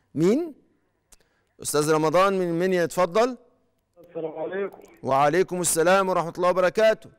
مين استاذ رمضان من منيا اتفضل السلام عليكم وعليكم السلام ورحمه الله وبركاته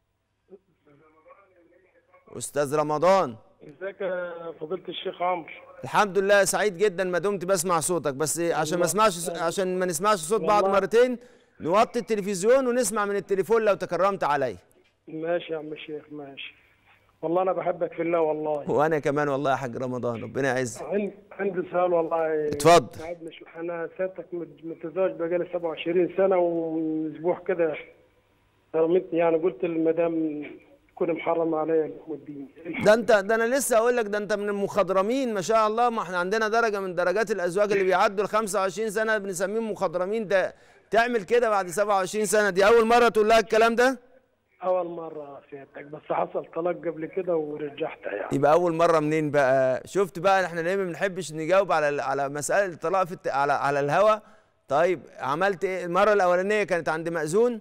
استاذ رمضان ازيك يا فضيلة الشيخ عمرو الحمد لله سعيد جدا ما دمت بسمع صوتك بس عشان ما اسمعش عشان ما نسمعش صوت بعض والله. مرتين نوطي التلفزيون ونسمع من التليفون لو تكرمت عليا ماشي يا عم الشيخ ماشي والله انا بحبك في الله والله وانا كمان والله يا حاج رمضان ربنا يعزك عندي عندي سؤال والله اتفضل. ساعدني شو انا سيادتك مت- متزوج بقالي 27 سنه ومن اسبوع كده رميتني يعني قلت للمدام تكون محرمه عليا اللحم الدين ده انت ده انا لسه اقول لك ده انت من المخضرمين ما شاء الله ما احنا عندنا درجه من درجات الازواج اللي بيعدوا ال 25 سنه بنسميهم مخضرمين ده تعمل كده بعد 27 سنه دي اول مره تقول لها الكلام ده اول مره سيادتك بس حصل طلاق قبل كده ورجعتها يعني يبقى اول مره منين بقى شفت بقى احنا ليه ما بنحبش نجاوب على على مساله الطلاق في الت... على على الهوا طيب عملت ايه المره الاولانيه كانت عند مأذون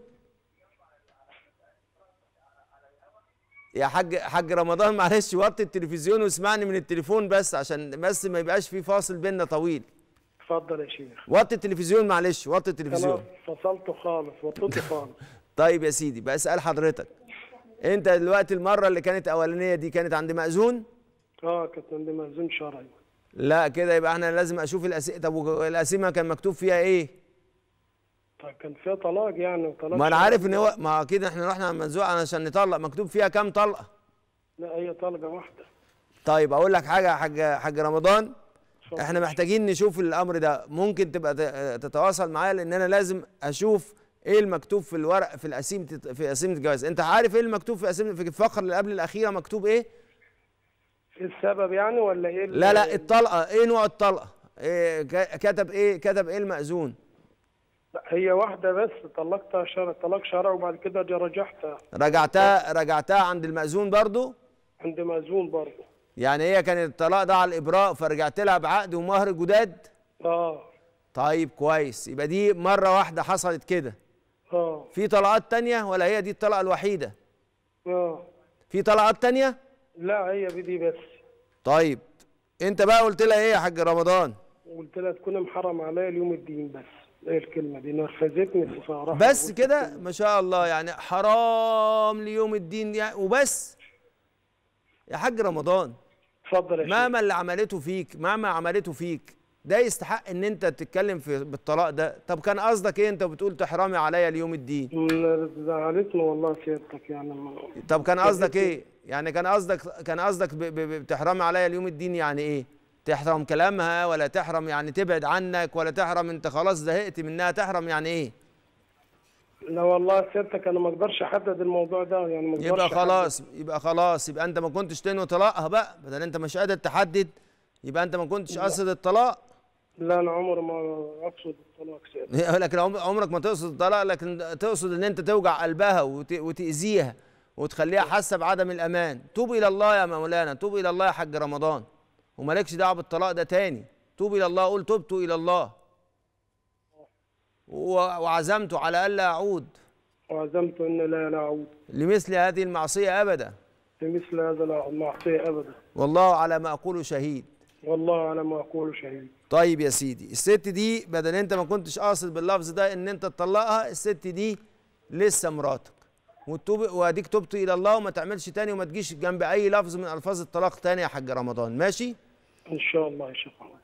يا حاج حاج رمضان معلش وطي التلفزيون واسمعني من التليفون بس عشان بس ما يبقاش في فاصل بيننا طويل اتفضل يا شيخ وطي التلفزيون معلش وطي انا التلفزيون فصلته خالص وطيته خالص طيب يا سيدي بقى اسال حضرتك انت دلوقتي المره اللي كانت اولانيه دي كانت عند مأذون اه كانت عندي مأذون شرعي لا كده يبقى احنا لازم اشوف الأسئلة طب والقسيمه كان مكتوب فيها ايه طيب كان فيها طلاق يعني وطلاق ما انا شرعي. عارف ان هو ما اكيد احنا رحنا منزوع عشان نطلق مكتوب فيها كام طلقه لا هي طلقه واحده طيب اقول لك حاجه يا حاج حاج رمضان اتفضل. احنا محتاجين نشوف الامر ده ممكن تبقى ت- تتواصل معايا لان انا لازم اشوف ايه المكتوب في الورق في القسيمه في قسيمه الجواز انت عارف ايه المكتوب في قسيمه في الفقره اللي قبل الاخيره مكتوب ايه ايه السبب يعني ولا ايه ال- لا لا الطلقه ايه نوع الطلقه إيه ك- كتب ايه كتب ايه المأذون لا، هي واحده بس طلقتها شرع طلاق شرعي وبعد كده جا رجعتها رجعتها رجعتها عند المأذون برضو عند مأذون برضه يعني هي كان الطلاق ده على الابراء فرجعت لها بعقد ومهر جداد اه طيب كويس يبقى دي مره واحده حصلت كده اه في طلقات تانية ولا هي دي الطلقه الوحيده اه في طلقات تانية لا هي بدي بس طيب انت بقى قلت لها ايه يا حاج رمضان قلت لها تكون محرم عليا اليوم الدين بس ايه الكلمه دي نرفزتني بصراحه بس قلت كده ما شاء الله يعني حرام ليوم الدين يعني وبس يا حاج رمضان اتفضل يا شيخ مهما اللي عملته فيك مهما عملته فيك ده يستحق ان انت تتكلم في بالطلاق ده طب كان قصدك ايه انت بتقول تحرمي عليا اليوم الدين م- زعلتني والله سيادتك يعني ما- طب كان قصدك ايه يعني كان قصدك كان قصدك ب- ب- ب- بتحرمي عليا اليوم الدين يعني ايه تحرم كلامها ولا تحرم يعني تبعد عنك ولا تحرم انت خلاص زهقت منها تحرم يعني ايه لا والله سيادتك انا ما اقدرش احدد الموضوع ده يعني ما اقدرش يبقى أحدد. خلاص يبقى خلاص يبقى انت ما كنتش تنوي طلاقها بقى بدل انت مش قادر تحدد يبقى انت ما كنتش قاصد الطلاق لا انا عمري ما اقصد الطلاق سيادتك لكن عم- عمرك ما تقصد الطلاق لكن تقصد ان انت توجع قلبها وت- وتأذيها وتخليها حاسه بعدم الامان توب الى الله يا مولانا توب الى الله يا حاج رمضان ومالكش دعوه بالطلاق ده تاني توب الى الله قول تبت الى الله و- وعزمت على الا اعود وعزمت ان لا لا اعود لمثل هذه المعصيه ابدا لمثل هذا لا المعصيه ابدا والله على ما اقول شهيد والله على ما اقول شهيد طيب يا سيدي الست دي بدل انت ما كنتش قاصد باللفظ ده ان انت تطلقها الست دي لسه مراتك وتوب واديك تبت الى الله وما تعملش تاني وما تجيش جنب اي لفظ من الفاظ الطلاق تاني يا حاج رمضان ماشي ان شاء الله يا شيخ عمرو